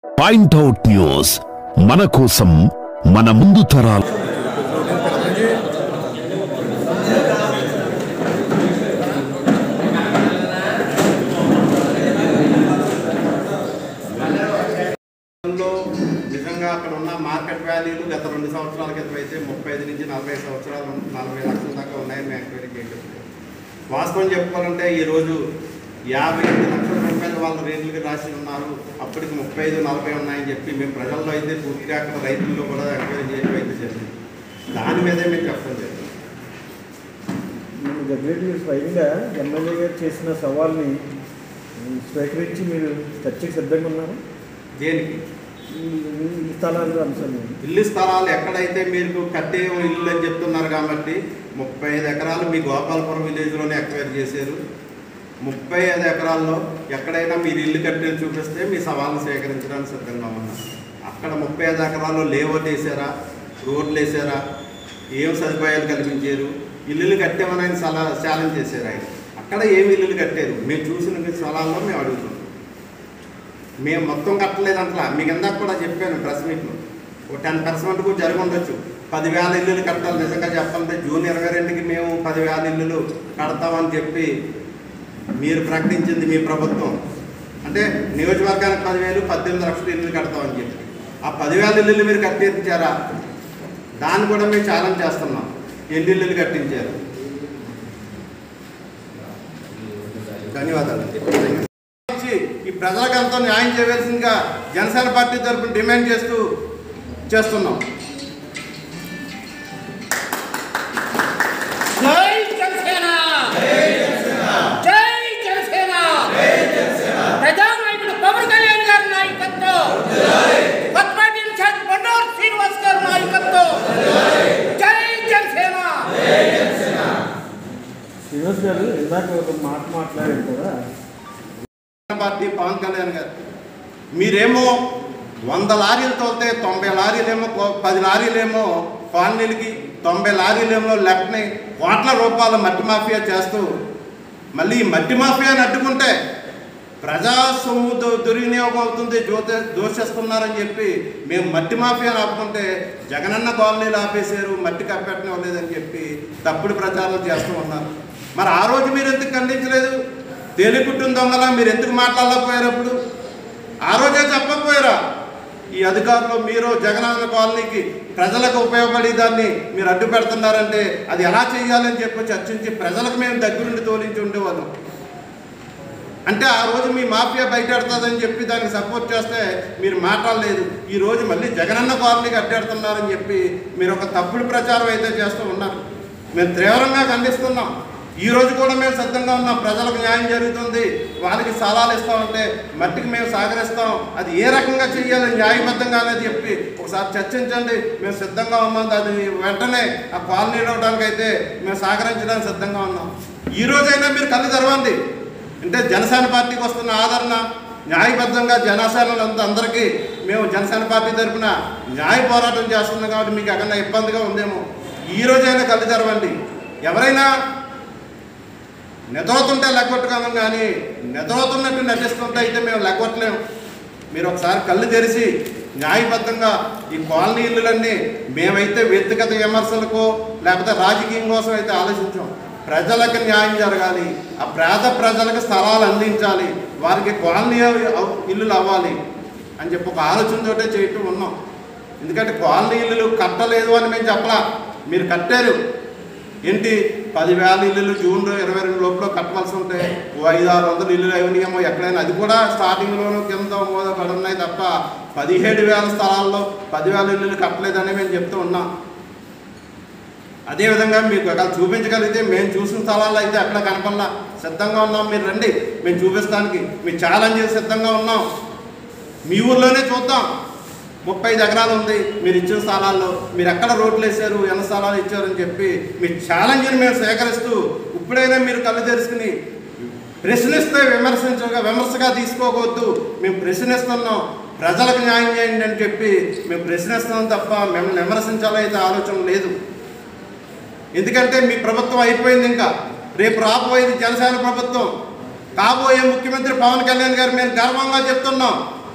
point out news మన కోసం మన ముందు తరాలు లో నిజంగా అక్కడ ఉన్న మార్కెట్ వాల్యూలు గత రెండు సంవత్సరాల క్రితం అయితే ముప్పై ఐదు నుంచి నలభై సంవత్సరాలు నలభై లక్షల దాకా ఉన్నాయని మేము ఎంక్వైరీ చేయడం వాస్తవం చెప్పుకోవాలంటే ఈరోజు యాభై ఎనిమిది లక్షల రూపాయలు వాళ్ళ రేట్లకి రాసి ఉన్నారు అప్పటికి ముప్పై ఐదు నలభై ఉన్నాయని చెప్పి మేము ప్రజల్లో అయితే పూర్తిగా అక్కడ రైతుల్లో కూడా ఎంక్వైరీ చేయడం అయితే జరిగింది దాని మీదే మేము చెప్పడం జరిగింది మీరు దగ్గరికి స్వయంగా ఎమ్మెల్యే గారు చేసిన సవాల్ని ఉమ్, స్వీకరించి మీరు చర్చకి సిద్ధంగా ఉన్నారు దేనికి ఈ ఈ స్థలాలు అంశాలు ఇల్లు స్థలాలు ఎక్కడైతే మీరు కట్టే ఇల్లు అని చెప్తున్నారు కాబట్టి ముప్పై ఐదు ఎకరాలు మీ గోపాలపురం విలేజ్లోనే ఎక్వైర్ చేశారు ముప్పై ఐదు ఎకరాల్లో ఎక్కడైనా మీరు ఇల్లు కట్టే చూపిస్తే మీ సవాళ్ళను స్వీకరించడానికి సిద్ధంగా ఉన్నారు అక్కడ ముప్పై ఐదు ఎకరాల్లో లేఅవుట్ వేసారా రోడ్లు వేసారా ఏం సదుపాయాలు కల్పించారు ఇల్లులు కట్టామని ఆయన సలా ఛాలెంజ్ చేశారు ఆయన అక్కడ ఏమి ఇల్లులు కట్టారు మేము చూసిన స్థలాల్లో మేము అడుగుతున్నాం మేము మొత్తం కట్టలేదు అంటలా మీకు ఇందాక కూడా చెప్పాను ప్రెస్ మీట్లో ఒక టెన్ పర్సెంట్కు జరిగి ఉండొచ్చు పదివేల ఇల్లులు కట్టాలి నిజంగా చెప్పాలంటే జూన్ ఇరవై రెండుకి మేము పదివేల ఇల్లులు కడతామని చెప్పి మీరు ప్రకటించింది మీ ప్రభుత్వం అంటే నియోజకవర్గానికి పదివేలు పద్దెనిమిది లక్షల ఇల్లులు కడతామని చెప్పి ఆ పదివేల ఇల్లులు మీరు కట్టించారా దాన్ని కూడా మేము ఛాలెంజ్ చేస్తున్నాం ఎన్ని ఇల్లులు కట్టించారు ధన్యవాదాలు ఇచ్చి ఈ ప్రజలకు ఎంతో న్యాయం చేయవలసిందిగా జనసేన పార్టీ తరఫున డిమాండ్ చేస్తూ చేస్తున్నాం జై జనసేన జై జనసేన ప్రజానాయకుడు పవన్ కళ్యాణ్ గారి నాయకత్వం కొత్తపాటి ఇన్ఛార్జ్ బండూరు శ్రీనివాస్ గారి నాయకత్వం జై జనసేన శ్రీనివాస్ గారు ఇందాక ఒక మాట మాట్లాడారు కదా జనసేన పార్టీ పవన్ కళ్యాణ్ గారు మీరేమో వంద లారీలు తోలితే తొంభై లారీలేమో కో- పది లారీలేమో కాలనీలకి తొంభై లారీలేమో లెఫ్ట్ని కోట్ల రూపాయల మట్టి మాఫియా చేస్తూ మళ్ళీ ఈ మట్టి మాఫియాని అడ్డుకుంటే ప్రజా సొమ్ము దు- దుర్వినియోగం అవుతుంది జ్యోతి దోషిస్తున్నారని చెప్పి మేము మట్టి మాఫియాని ఆపుకుంటే జగనన్న కాలనీలు ఆపేశారు మట్టి కప్పెట్టనివ్వలేదని చెప్పి తప్పుడు ప్రచారం చేస్తూ ఉన్నారు మరి ఆ రోజు మీరు ఎందుకు ఖండించలేదు తేలికుట్టిన దొంగలా మీరు ఎందుకు మాట్లాడలేకపోయారు అప్పుడు ఆ రోజే చెప్పకపోయారా ఈ అధికారులు మీరు జగనన్న కాలనీకి ప్రజలకు ఉపయోగపడి దాన్ని మీరు అడ్డు పెడుతున్నారంటే అది ఎలా చేయాలని చెప్పి చర్చించి ప్రజలకు మేము దగ్గరుండి తోలించి ఉండేవాళ్ళం అంటే ఆ రోజు మీ మాఫియా బయటెడుతుందని చెప్పి దానికి సపోర్ట్ చేస్తే మీరు మాట్లాడలేదు ఈ రోజు మళ్ళీ జగనన్న కాలనీకి అడ్డెడుతున్నారని చెప్పి మీరు ఒక తప్పుడు ప్రచారం అయితే చేస్తూ ఉన్నారు మేము తీవ్రంగా ఖండిస్తున్నాం ఈ రోజు కూడా మేము సిద్ధంగా ఉన్నాం ప్రజలకు న్యాయం జరుగుతుంది వాళ్ళకి సలాలు ఇస్తామంటే మట్టికి మేము సహకరిస్తాం అది ఏ రకంగా చేయాలి న్యాయబద్ధంగా అనేది చెప్పి ఒకసారి చర్చించండి మేము సిద్ధంగా ఉన్నాం అది వెంటనే ఆ కాలనీ ఇవ్వడానికి అయితే మేము సహకరించడానికి సిద్ధంగా ఉన్నాం ఈ రోజైనా మీరు కళ్ళు తెరవండి అంటే జనసేన పార్టీకి వస్తున్న ఆదరణ న్యాయబద్ధంగా జనసేనలంతా అందరికీ మేము జనసేన పార్టీ తరఫున న్యాయ పోరాటం చేస్తున్నాం కాబట్టి మీకు ఎక్కడన్నా ఇబ్బందిగా ఉందేమో ఈ రోజైనా కళ్ళు తెరవండి ఎవరైనా నిద్రవుతుంటే లెగ్గొట్టుకోము కానీ నిద్రవుతున్నట్టు నటిస్తుంటే అయితే మేము లెగ్గొట్టలేము మీరు ఒకసారి కళ్ళు తెరిచి న్యాయబద్ధంగా ఈ కాలనీ ఇల్లులన్నీ మేమైతే వ్యక్తిగత విమర్శలకు లేకపోతే రాజకీయం కోసం అయితే ఆలోచించాం ప్రజలకు న్యాయం జరగాలి ఆ పేద ప్రజలకు స్థలాలు అందించాలి వారికి కాలనీ అవ్- ఇల్లులు అవ్వాలి అని చెప్పి ఒక ఆలోచనతోటే చేయటం ఉన్నాం ఎందుకంటే కాలనీ ఇల్లులు కట్టలేదు అని మేము చెప్పలా మీరు కట్టారు ఏంటి పదివేల ఇల్లులు జూన్ ఇరవై రెండు లోపల కట్టవలసి ఉంటే ఓ ఐదు ఆరు వందల ఇల్లులు అయినాయేమో ఎక్కడైనా అది కూడా స్టార్టింగ్లోనూ కింద మోద పడున్నాయి తప్ప పదిహేడు వేల స్థలాల్లో పదివేల ఇల్లులు కట్టలేదని మేము చెప్తూ ఉన్నాం అదేవిధంగా మీకు ఒకవేళ చూపించగలిగితే మేము చూసిన స్థలాల్లో అయితే అక్కడ కనపడలా సిద్ధంగా ఉన్నాం మీరు రండి మేము చూపిస్తానికి మీ ఛాలెంజ్ చేసి సిద్ధంగా ఉన్నాం మీ ఊర్లోనే చూద్దాం ముప్పై ఐదు ఎకరాలు ఉంది మీరు ఇచ్చిన స్థలాల్లో మీరు ఎక్కడ రోడ్లు వేశారు ఎన్ని స్థలాలు ఇచ్చారని చెప్పి మీ ఛాలెంజ్ని మేము సేకరిస్తూ ఇప్పుడైనా మీరు కళ్ళు తెరుచుకుని ప్రశ్నిస్తే విమర్శించగా విమర్శగా తీసుకోవద్దు మేము ప్రశ్నిస్తున్నాం ప్రజలకు న్యాయం చేయండి అని చెప్పి మేము ప్రశ్నిస్తున్నాం తప్ప మేము విమర్శించాలైతే ఆలోచన లేదు ఎందుకంటే మీ ప్రభుత్వం అయిపోయింది ఇంకా రేపు రాబోయేది జనసేన ప్రభుత్వం కాబోయే ముఖ్యమంత్రి పవన్ కళ్యాణ్ గారు మేము గర్వంగా చెప్తున్నాం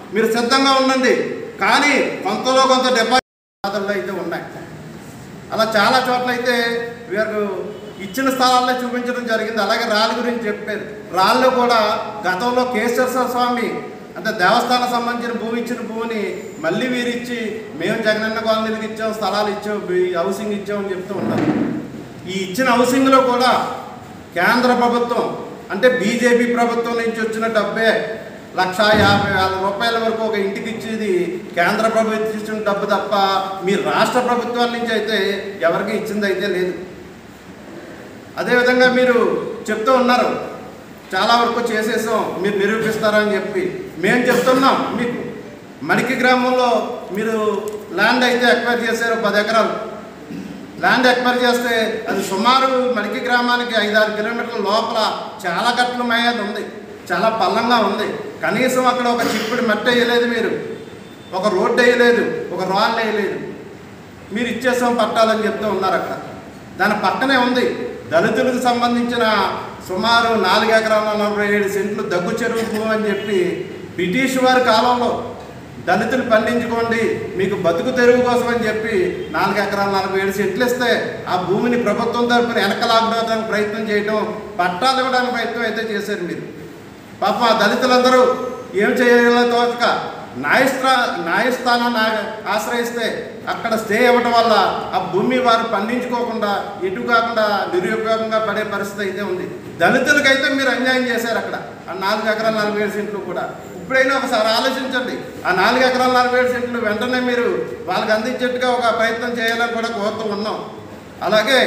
మీరు సిద్ధంగా ఉండండి కానీ కొంతలో కొంత డిపాజిట్ అయితే ఉన్నాయి అలా చాలా చోట్ల అయితే వీరు ఇచ్చిన స్థలాల్లో చూపించడం జరిగింది అలాగే రాళ్ళ గురించి చెప్పారు రాళ్ళు కూడా గతంలో కేశేశ్వర స్వామి అంటే దేవస్థానం సంబంధించిన భూమి ఇచ్చిన భూమిని మళ్ళీ వీరు ఇచ్చి మేము జగనన్న కాలనీలకు ఇచ్చాం స్థలాలు ఇచ్చాం ఈ హౌసింగ్ ఇచ్చామని చెప్తూ ఉన్నారు ఈ ఇచ్చిన హౌసింగ్లో కూడా కేంద్ర ప్రభుత్వం అంటే బీజేపీ ప్రభుత్వం నుంచి వచ్చిన డబ్బే లక్ష యాభై వేల రూపాయల వరకు ఒక ఇంటికి ఇచ్చేది కేంద్ర ప్రభుత్వం ఇచ్చిన డబ్బు తప్ప మీ రాష్ట్ర ప్రభుత్వాల నుంచి అయితే ఎవరికి ఇచ్చింది అయితే లేదు అదేవిధంగా మీరు చెప్తూ ఉన్నారు చాలా వరకు చేసేసాం మీరు నిరూపిస్తారని చెప్పి మేము చెప్తున్నాం మీకు మడికి గ్రామంలో మీరు ల్యాండ్ అయితే ఎక్వైర్ చేశారు పది ఎకరాలు ల్యాండ్ ఎక్వైర్ చేస్తే అది సుమారు మడికి గ్రామానికి ఐదారు కిలోమీటర్ల లోపల చాలా గట్ల మయ్యాది ఉంది చాలా పల్లంగా ఉంది కనీసం అక్కడ ఒక చిక్కుడు మట్టి వేయలేదు మీరు ఒక రోడ్డు వేయలేదు ఒక రాళ్ళు వేయలేదు మీరు ఇచ్చేసాం పట్టాలని చెప్తూ ఉన్నారు అక్కడ దాని పక్కనే ఉంది దళితులకు సంబంధించిన సుమారు నాలుగు ఎకరాల నలభై ఏడు సెంట్లు దగ్గు చెరువు భూమి అని చెప్పి బ్రిటిష్ వారి కాలంలో దళితులు పండించుకోండి మీకు బతుకు తెరువు కోసం అని చెప్పి నాలుగు ఎకరాల నలభై ఏడు సెంట్లు ఇస్తే ఆ భూమిని ప్రభుత్వం తరపున వెనక లాగడానికి ప్రయత్నం చేయడం పట్టాలు ఇవ్వడానికి ప్రయత్నం అయితే చేశారు మీరు పాపం ఆ దళితులందరూ ఏం చేయాలో తోచక న్యాయస్థా న్యాయస్థానాన్ని ఆ- ఆశ్రయిస్తే అక్కడ స్టే ఇవ్వడం వల్ల ఆ భూమి వారు పండించుకోకుండా ఎటు కాకుండా నిరుపయోగంగా పడే పరిస్థితి అయితే ఉంది దళితులకైతే మీరు అన్యాయం చేశారు అక్కడ ఆ నాలుగు ఎకరాల నలభై ఏడు సెంట్లు కూడా ఇప్పుడైనా ఒకసారి ఆలోచించండి ఆ నాలుగు ఎకరాల నలభై ఏడు సెంట్లు వెంటనే మీరు వాళ్ళకి అందించేట్టుగా ఒక ప్రయత్నం చేయాలని కూడా కోరుతూ ఉన్నాం అలాగే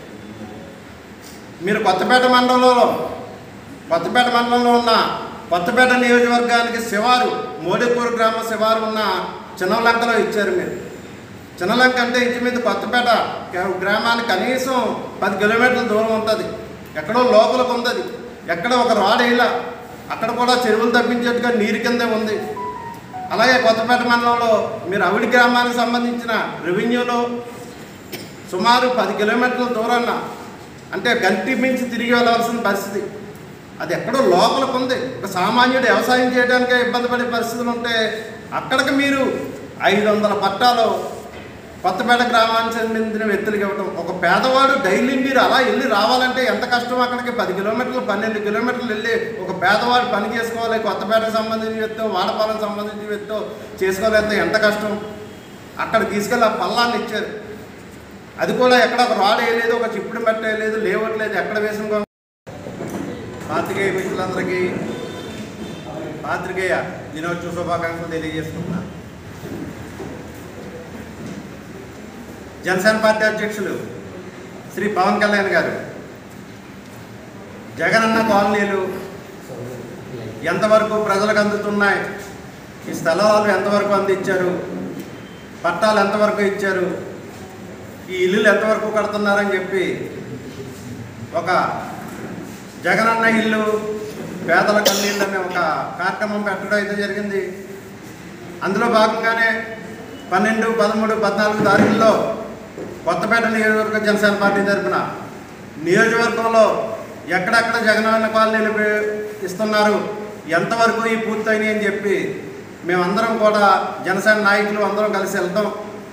మీరు కొత్తపేట మండలంలో కొత్తపేట మండలంలో ఉన్న కొత్తపేట నియోజకవర్గానికి శివారు మోడీపూర్ గ్రామ శివారు ఉన్న చిన్నలంకలో ఇచ్చారు మీరు చిన్నలంక అంటే ఇంచుమించు కొత్తపేట గ్రా- గ్రామానికి కనీసం పది కిలోమీటర్ల దూరం ఉంటుంది ఎక్కడో లోపలికి ఉంది అది ఎక్కడ ఒక రాడ్ వేయలా అక్కడ కూడా చెరువులు తప్పించేట్టుగా నీరు కిందే ఉంది అలాగే కొత్తపేట మండలంలో మీరు అవిడి గ్రామానికి సంబంధించిన రెవెన్యూలో సుమారు పది కిలోమీటర్ల దూరాన అంటే గంటి మించి తిరిగి వెళ్ళవలసిన పరిస్థితి అది ఎక్కడో లోపలికి ఉంది ఒక సామాన్యుడు వ్యవసాయం చేయడానికే ఇబ్బంది పడే పరిస్థితులు ఉంటే అక్కడికి మీరు ఐదు వందల పట్టాలు కొత్తపేట గ్రామానికి చెందిన వ్యక్తులకు ఇవ్వటం ఒక పేదవాడు డైలీ మీరు అలా వెళ్ళి రావాలంటే ఎంత కష్టం అక్కడికి పది కిలోమీటర్లు పన్నెండు కిలోమీటర్లు వెళ్ళి ఒక పేదవాడు పని చేసుకోవాలి కొత్తపేటకు సంబంధించిన వ్యక్తో వాడపాలకు సంబంధించిన వ్యక్తో చేసుకోవాలంటే ఎంత కష్టం అక్కడ తీసుకెళ్ళి ఆ పల్లాన్ని ఇచ్చారు అది కూడా ఎక్కడ ఒక రాడ్ వేయలేదు ఒక చిప్పుడు మెట్ట వేయలేదు లేవట్లేదు ఎక్కడ వేసిన పాత్రికేయ మిత్రులందరికీ పాత్రికేయ దినోత్సవ శుభాకాంక్షలు తెలియజేస్తున్నా జనసేన పార్టీ అధ్యక్షులు శ్రీ పవన్ కళ్యాణ్ గారు జగనన్న కాలనీలు ఎంతవరకు ప్రజలకు అందుతున్నాయి ఈ స్థలాలు ఎంతవరకు అందించారు పట్టాలు ఎంతవరకు ఇచ్చారు ఈ ఇల్లులు ఎంతవరకు కడుతున్నారని చెప్పి ఒక జగనన్న ఇల్లు పేదల కన్నీళ్ళు అనే ఒక కార్యక్రమం పెట్టడం అయితే జరిగింది అందులో భాగంగానే పన్నెండు పదమూడు పద్నాలుగు తారీఖుల్లో కొత్తపేట నియోజకవర్గ జనసేన పార్టీ తరఫున నియోజకవర్గంలో ఎక్కడెక్కడ జగనన్న కాలనీలు పే- ఇస్తున్నారు ఎంతవరకు ఈ పూర్తయినాయి అని చెప్పి మేమందరం కూడా జనసేన నాయకులు అందరం కలిసి వెళ్తాం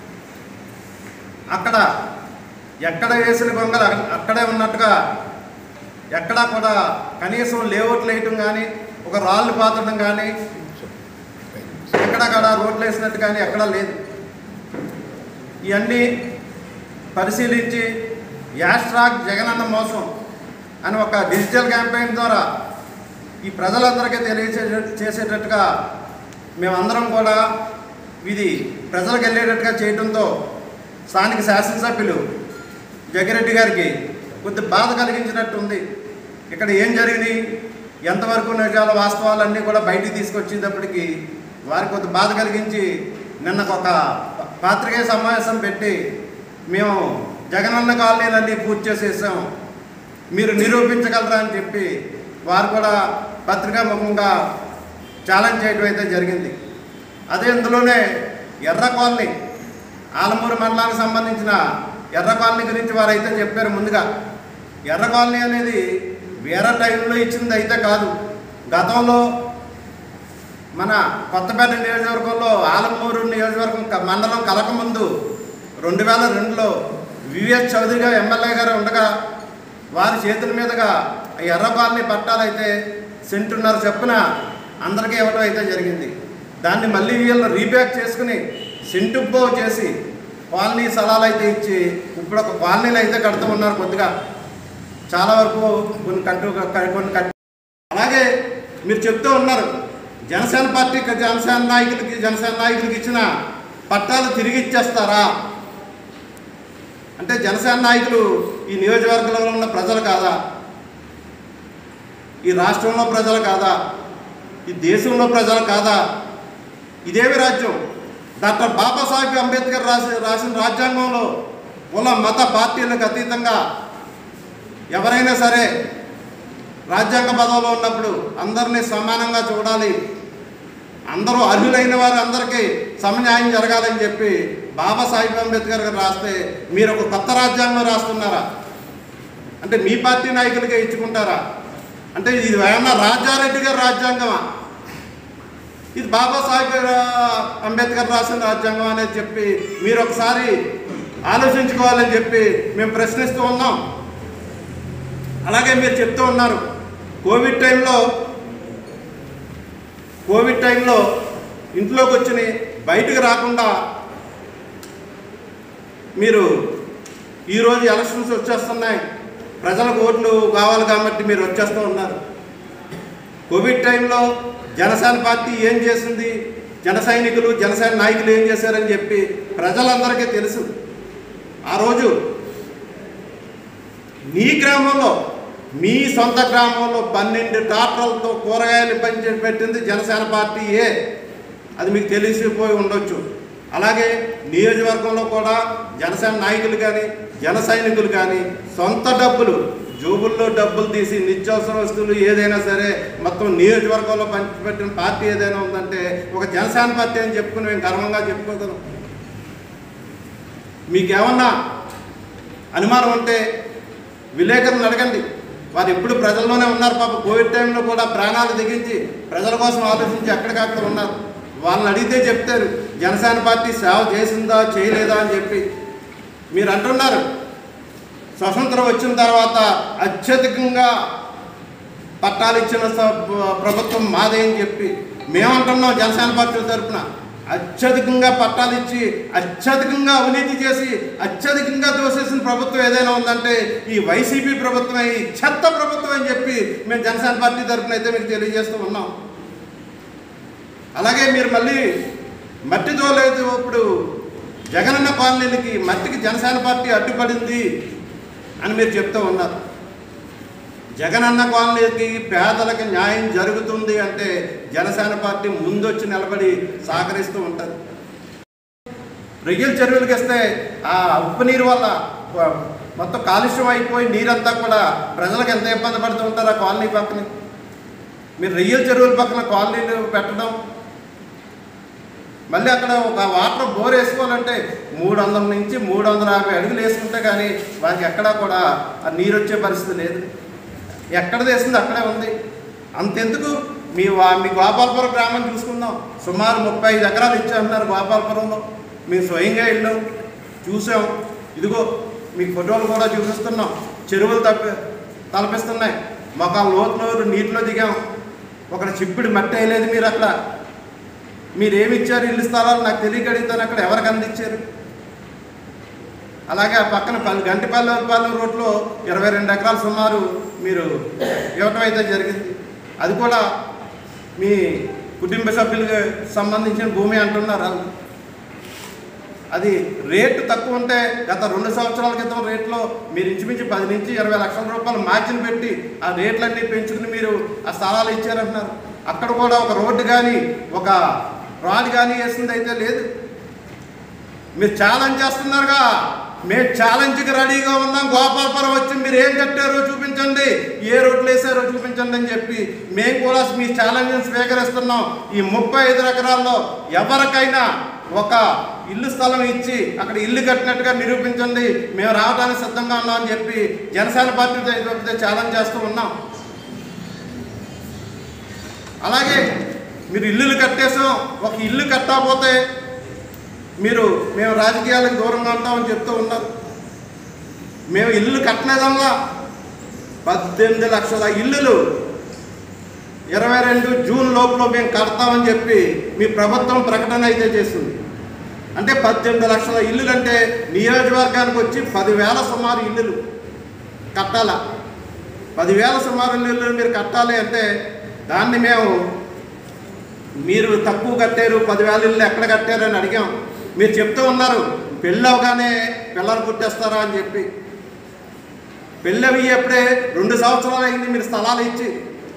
అక్కడ ఎక్కడ వేసిన గొంగలు అక్క- అక్కడే ఉన్నట్టుగా ఎక్కడా కూడా కనీసం లేఅవుట్లు వేయటం కానీ ఒక రాళ్ళు పాతడం కానీ ఎక్కడక్కడ రోడ్లు వేసినట్టు కానీ ఎక్కడా లేదు ఇవన్నీ పరిశీలించి యాష్ ట్రాక్ జగనన్న మోసం అని ఒక డిజిటల్ క్యాంపెయిన్ ద్వారా ఈ ప్రజలందరికీ తెలియచే చేసేటట్టుగా మేమందరం కూడా ఇది ప్రజలకు వెళ్ళేటట్టుగా చేయడంతో స్థానిక శాసనసభ్యులు జగ్గిరెడ్డి గారికి కొద్ది బాధ కలిగించినట్టు ఉంది ఇక్కడ ఏం జరిగినాయి ఎంతవరకు నిజాల వాస్తవాలన్నీ కూడా బయటికి తీసుకొచ్చేటప్పటికి వారికి కొద్ది బాధ కలిగించి నిన్న ఒక పాత్రికేయ సమావేశం పెట్టి మేము జగనన్న కాలనీలన్నీ పూర్తి చేసేసాం మీరు నిరూపించగలరా అని చెప్పి వారు కూడా పత్రికా ముఖంగా ఛాలెంజ్ చేయడం అయితే జరిగింది అదే ఇందులోనే ఎర్ర కాలనీ ఆలమూరు మండలానికి సంబంధించిన ఎర్ర కాలనీ గురించి వారు అయితే చెప్పారు ముందుగా ఎర్ర కాలనీ అనేది వేరే టైంలో ఇచ్చింది అయితే కాదు గతంలో మన కొత్తపేట నియోజకవర్గంలో ఆలమూరు నియోజకవర్గం క- మండలం కలకముందు రెండు వేల రెండులో వివిఎస్ చౌదరిగా ఎమ్మెల్యే గారు ఉండగా వారి చేతుల మీదుగా ఈ ఎర్ర కాలనీ పట్టాలైతే సెంటున్నర చొప్పున అందరికీ ఇవ్వడం అయితే జరిగింది దాన్ని మళ్ళీ వీళ్ళు రీబ్యాక్ చేసుకుని సెంటుబ్బో చేసి కాలనీ స్థలాలు అయితే ఇచ్చి ఇప్పుడు ఒక కాలనీలు అయితే కడుతూ ఉన్నారు కొద్దిగా చాలా వరకు కొన్ని కట్టు కొన్ని కట్టు అలాగే మీరు చెప్తూ ఉన్నారు జనసేన పార్టీకి జనసేన నాయకులకి జనసేన నాయకులకి ఇచ్చిన పట్టాలు తిరిగి ఇచ్చేస్తారా అంటే జనసేన నాయకులు ఈ నియోజకవర్గంలో ఉన్న ప్రజలు కాదా ఈ రాష్ట్రంలో ప్రజలు కాదా ఈ దేశంలో ప్రజలు కాదా ఇదేమి రాజ్యం డాక్టర్ బాబాసాహెబ్ అంబేద్కర్ రాసి రాసిన రాజ్యాంగంలో కుల మత పార్టీలకు అతీతంగా ఎవరైనా సరే రాజ్యాంగ పదవిలో ఉన్నప్పుడు అందరినీ సమానంగా చూడాలి అందరూ అర్హులైన వారు అందరికీ సమన్యాయం జరగాలని చెప్పి బాబాసాహెబ్ అంబేద్కర్ గారు రాస్తే మీరు ఒక కొత్త రాజ్యాంగం రాస్తున్నారా అంటే మీ పార్టీ నాయకులకే ఇచ్చుకుంటారా అంటే ఇది ఏమన్నా రాజారెడ్డి గారి రాజ్యాంగమా ఇది బాబాసాహెబ్ అంబేద్కర్ రాసిన రాజ్యాంగం అనేది చెప్పి మీరు ఒకసారి ఆలోచించుకోవాలని చెప్పి మేము ప్రశ్నిస్తూ ఉన్నాం అలాగే మీరు చెప్తూ ఉన్నారు కోవిడ్ టైంలో కోవిడ్ టైంలో ఇంట్లోకి వచ్చి బయటకు రాకుండా మీరు ఈరోజు ఎలక్షన్స్ వచ్చేస్తున్నాయి ప్రజలకు ఓట్లు కావాలి కాబట్టి మీరు వచ్చేస్తూ ఉన్నారు కోవిడ్ టైంలో జనసేన పార్టీ ఏం చేసింది జన సైనికులు జనసేన నాయకులు ఏం చేశారని చెప్పి ప్రజలందరికీ తెలుసు ఆ రోజు మీ గ్రామంలో మీ సొంత గ్రామంలో పన్నెండు ట్రాక్టర్లతో కూరగాయలు పంచి పెట్టింది జనసేన పార్టీయే అది మీకు తెలిసిపోయి ఉండొచ్చు అలాగే నియోజకవర్గంలో కూడా జనసేన నాయకులు కానీ జన సైనికులు కానీ సొంత డబ్బులు జోబుల్లో డబ్బులు తీసి నిత్యావసర వస్తువులు ఏదైనా సరే మొత్తం నియోజకవర్గంలో పంచిపెట్టిన పార్టీ ఏదైనా ఉందంటే ఒక జనసేన పార్టీ అని చెప్పుకుని మేము గర్వంగా చెప్పుకోగలం మీకేమన్నా అనుమానం ఉంటే విలేకరులను అడగండి వారు ఎప్పుడు ప్రజల్లోనే ఉన్నారు పాప కోవిడ్ టైంలో కూడా ప్రాణాలు దిగించి ప్రజల కోసం ఆలోచించి ఎక్కడికక్కడ ఉన్నారు వాళ్ళని అడిగితే చెప్తారు జనసేన పార్టీ సేవ చేసిందా చేయలేదా అని చెప్పి మీరు అంటున్నారు స్వతంత్రం వచ్చిన తర్వాత అత్యధికంగా పట్టాలు ఇచ్చిన స- ప్రభుత్వం మాదే అని చెప్పి మేమంటున్నాం జనసేన పార్టీ తరఫున అత్యధికంగా పట్టాలు ఇచ్చి అత్యధికంగా అవినీతి చేసి అత్యధికంగా దోసేసిన ప్రభుత్వం ఏదైనా ఉందంటే ఈ వైసీపీ ప్రభుత్వమే ఈ చెత్త ప్రభుత్వం అని చెప్పి మేము జనసేన పార్టీ తరఫున అయితే మీకు తెలియజేస్తూ ఉన్నాం అలాగే మీరు మళ్ళీ మట్టి తోలేదు ఇప్పుడు జగనన్న కాలనీలకి మట్టికి జనసేన పార్టీ అడ్డుపడింది అని మీరు చెప్తూ ఉన్నారు జగనన్న కాలనీకి పేదలకు న్యాయం జరుగుతుంది అంటే జనసేన పార్టీ ముందొచ్చి నిలబడి సహకరిస్తూ ఉంటుంది రొయ్యల చెరువులకు ఇస్తే ఆ ఉప్పు నీరు వల్ల ఆ, మొత్తం కాలుష్యం అయిపోయి నీరంతా కూడా ప్రజలకు ఎంత ఇబ్బంది పడుతూ ఉంటారు ఆ కాలనీ పక్కన మీరు రొయ్యల చెరువుల పక్కన కాలనీలు పెట్టడం మళ్ళీ అక్కడ ఒక వాటర్ బోర్ వేసుకోవాలంటే మూడు వందల నుంచి మూడు వందల యాభై అడుగులు వేసుకుంటే కానీ వారికి ఎక్కడా కూడా ఆ నీరు వచ్చే పరిస్థితి లేదు ఎక్కడ వేసింది అక్కడే ఉంది అంతెందుకు మీ వా మీ గోపాలపురం గ్రామం చూసుకుందాం సుమారు ముప్పై ఐదు ఎకరాలు ఇచ్చామన్నారు గోపాలపురంలో మేము స్వయంగా వెళ్ళాం చూసాం ఇదిగో మీకు ఫోటోలు కూడా చూపిస్తున్నాం చెరువులు తప్పి తలపిస్తున్నాయి మాకు ఆ లోతులో నీటిలో దిగాం ఒక చిప్పిడి మట్టి వేయలేదు మీరు అక్కడ మీరు ఏమి ఇచ్చారు ఇల్లు స్థలాలు నాకు తెలియక అడుగుతాను అక్కడ ఎవరికి అందించారు అలాగే ఆ పక్కన పల్లి గంటిపల్లి రోడ్లో ఇరవై రెండు ఎకరాలు సుమారు మీరు ఇవ్వటం అయితే జరిగింది అది కూడా మీ కుటుంబ సభ్యులకు సంబంధించిన భూమి అంటున్నారు వాళ్ళు అది రేటు తక్కువ ఉంటే గత రెండు సంవత్సరాల క్రితం రేట్లో మీరు ఇంచుమించు పది నుంచి ఇరవై లక్షల రూపాయలు మార్జిన్ పెట్టి ఆ రేట్లన్నీ పెంచుకుని మీరు ఆ స్థలాలు ఇచ్చారంటున్నారు అక్కడ కూడా ఒక రోడ్డు కానీ ఒక రాడ్ కానీ వేసింది అయితే లేదు మీరు ఛాలెంజ్ చేస్తున్నారుగా మేము ఛాలెంజ్కి రెడీగా ఉన్నాం గోపాలపురం వచ్చి మీరు ఏం కట్టారో చూపించండి ఏ రోడ్లు వేసారో చూపించండి అని చెప్పి మేము కూడా మీ ఛాలెంజ్ని స్వీకరిస్తున్నాం ఈ ముప్పై ఐదు ఎకరాల్లో ఎవరికైనా ఒక ఇల్లు స్థలం ఇచ్చి అక్కడ ఇల్లు కట్టినట్టుగా నిరూపించండి మేము రావడానికి సిద్ధంగా ఉన్నాం అని చెప్పి జనసేన పార్టీ తరపున ఛాలెంజ్ చేస్తూ ఉన్నాం అలాగే మీరు ఇల్లులు కట్టేసాం ఒక ఇల్లు కట్టకపోతే మీరు మేము రాజకీయాలకు దూరంగా ఉంటామని చెప్తూ ఉన్నారు మేము ఇల్లు కట్టలేదల్లా పద్దెనిమిది లక్షల ఇల్లులు ఇరవై రెండు జూన్ లోపల మేము కడతామని చెప్పి మీ ప్రభుత్వం ప్రకటన అయితే చేస్తుంది అంటే పద్దెనిమిది లక్షల ఇల్లులు అంటే నియోజకవర్గానికి వచ్చి పదివేల సుమారు ఇల్లులు కట్టాలా పదివేల సుమారు ఇల్లులు మీరు కట్టాలి అంటే దాన్ని మేము మీరు తక్కువ కట్టారు పదివేల ఇల్లు ఎక్కడ కట్టారు అని అడిగాం మీరు చెప్తూ ఉన్నారు పెళ్ళి అవగానే పిల్లలు పుట్టేస్తారా అని చెప్పి పెళ్ళి అవి ఎప్పుడే రెండు సంవత్సరాలు అయింది మీరు స్థలాలు ఇచ్చి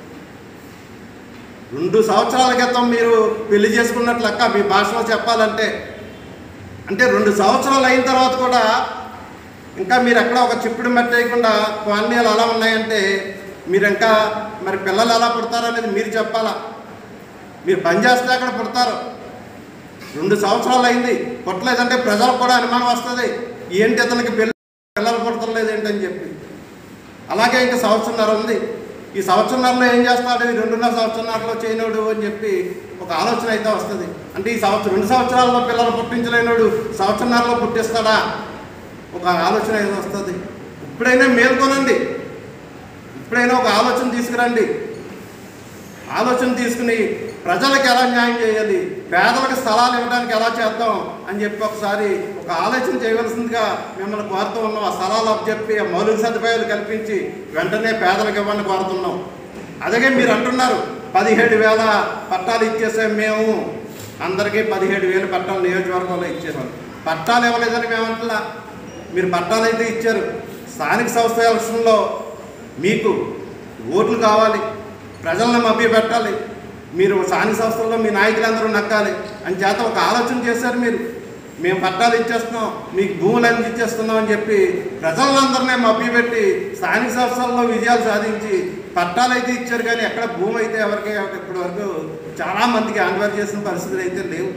రెండు సంవత్సరాల క్రితం మీరు పెళ్లి చేసుకున్నట్లు లెక్క మీ భాషలో చెప్పాలంటే అంటే రెండు సంవత్సరాలు అయిన తర్వాత కూడా ఇంకా మీరు ఎక్కడ ఒక చిప్పుడు మెట్టేయకుండా కాలనీలు అలా ఉన్నాయంటే మీరు ఇంకా మరి పిల్లలు ఎలా పుడతారు అనేది మీరు చెప్పాలా మీరు పని చేస్తే అక్కడ పుడతారు రెండు సంవత్సరాలు అయింది పుట్టలేదంటే ప్రజలకు కూడా అనుమానం వస్తుంది ఏంటి అతనికి పిల్ల పిల్లలు పుడతలేదు ఏంటని చెప్పి అలాగే ఇంకా సంవత్సరంన్నర ఉంది ఈ సంవత్సరంన్నరలో ఏం చేస్తాడు ఈ రెండున్నర సంవత్సరంన్నరలో చేయనోడు అని చెప్పి ఒక ఆలోచన అయితే వస్తుంది అంటే ఈ సంవత్సరం రెండు సంవత్సరాల్లో పిల్లలు పుట్టించలేనోడు సంవత్సరంన్నరలో పుట్టిస్తాడా ఒక ఆలోచన అయితే వస్తుంది ఇప్పుడైనా మేల్కొనండి ఇప్పుడైనా ఒక ఆలోచన తీసుకురండి ఆలోచన తీసుకుని ప్రజలకు ఎలా న్యాయం చేయాలి పేదలకు స్థలాలు ఇవ్వడానికి ఎలా చేద్దాం అని చెప్పి ఒకసారి ఒక ఆలోచన చేయవలసిందిగా మిమ్మల్ని కోరుతూ ఉన్నాం ఆ స్థలాలు చెప్పి ఆ మౌలిక సదుపాయాలు కల్పించి వెంటనే పేదలకు ఇవ్వని కోరుతున్నాం అలాగే మీరు అంటున్నారు పదిహేడు వేల పట్టాలు ఇచ్చేసాం మేము అందరికీ పదిహేడు వేలు పట్టాలు నియోజకవర్గంలో ఇచ్చేసాం పట్టాలు ఇవ్వలేదని మేము అంటున్నా మీరు పట్టాలు అయితే ఇచ్చారు స్థానిక సంస్థ ఎలక్షన్లో మీకు ఓట్లు కావాలి ప్రజలను మభ్య పెట్టాలి మీరు స్థానిక సంస్థల్లో మీ నాయకులందరూ నక్కాలి అని చేత ఒక ఆలోచన చేశారు మీరు మేము పట్టాలు ఇచ్చేస్తున్నాం మీకు భూములు అన్ని ఇచ్చేస్తున్నాం అని చెప్పి ప్రజలందరినీ మభ్యపెట్టి స్థానిక సంస్థల్లో విజయాలు సాధించి పట్టాలు అయితే ఇచ్చారు కానీ ఎక్కడ భూమి అయితే ఎవరికి ఇప్పటి వరకు చాలా మందికి హ్యాండ్ఓవర్ చేసిన పరిస్థితులు అయితే లేవు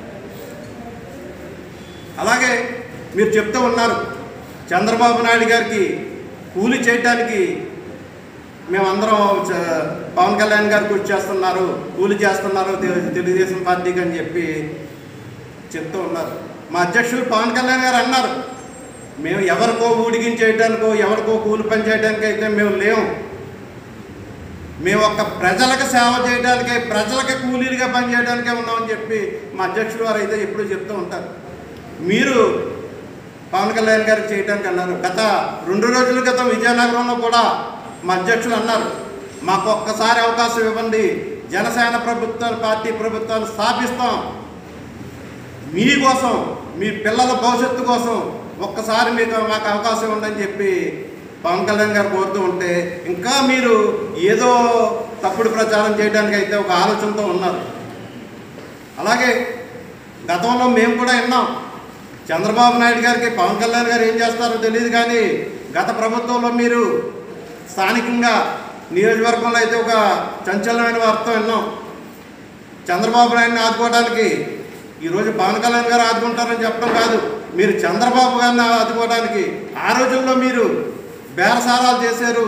అలాగే మీరు చెప్తూ ఉన్నారు చంద్రబాబు నాయుడు గారికి కూలి చేయటానికి మేమందరం చ- పవన్ కళ్యాణ్ గారు కృషి చేస్తున్నారు కూలి చేస్తున్నారు తెలు- తెలుగుదేశం పార్టీకి అని చెప్పి చెప్తూ ఉన్నారు మా అధ్యక్షుడు పవన్ కళ్యాణ్ గారు అన్నారు మేము ఎవరికో ఊడిగించేయడానికో ఎవరికో కూలి పని చేయడానికి అయితే మేము లేము మేము ఒక్క ప్రజలకు సేవ చేయడానికే ప్రజలకి కూలీలుగా పనిచేయడానికే ఉన్నామని చెప్పి మా అధ్యక్షుడు వారు అయితే ఎప్పుడూ చెప్తూ ఉంటారు మీరు పవన్ కళ్యాణ్ గారికి చేయడానికి అన్నారు గత రెండు రోజుల క్రితం విజయనగరంలో కూడా మా అధ్యక్షులు అన్నారు మాకు ఒక్కసారి అవకాశం ఇవ్వండి జనసేన ప్రభుత్వ పార్టీ ప్రభుత్వాన్ని స్థాపిస్తాం మీకోసం మీ పిల్లల భవిష్యత్తు కోసం ఒక్కసారి మీకు మాకు అవకాశం ఉందని చెప్పి పవన్ కళ్యాణ్ గారు కోరుతూ ఉంటే ఇంకా మీరు ఏదో తప్పుడు ప్రచారం చేయడానికి అయితే ఒక ఆలోచనతో ఉన్నారు అలాగే గతంలో మేము కూడా విన్నాం చంద్రబాబు నాయుడు గారికి పవన్ కళ్యాణ్ గారు ఏం చేస్తారో తెలియదు కానీ గత ప్రభుత్వంలో మీరు స్థానికంగా నియోజకవర్గంలో అయితే ఒక చంచలమైన వార్త విన్నాం చంద్రబాబు నాయుడిని ఆదుకోవడానికి ఈరోజు పవన్ కళ్యాణ్ గారు ఆదుకుంటారని చెప్పడం కాదు మీరు చంద్రబాబు గారిని ఆదుకోవడానికి ఆ రోజుల్లో మీరు బేరసారాలు చేశారు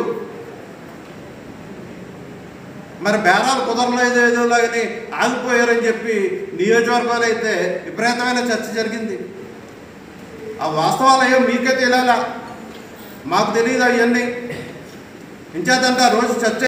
మరి బేరాలు కుదరలేదు ఏదో అని ఆగిపోయారని చెప్పి నియోజకవర్గాలు అయితే విపరీతమైన చర్చ జరిగింది ఆ వాస్తవాలు అయ్యో మీకే తెలియాలా మాకు తెలియదు అవన్నీ ఇంచేతంటే ఆ రోజు చర్చ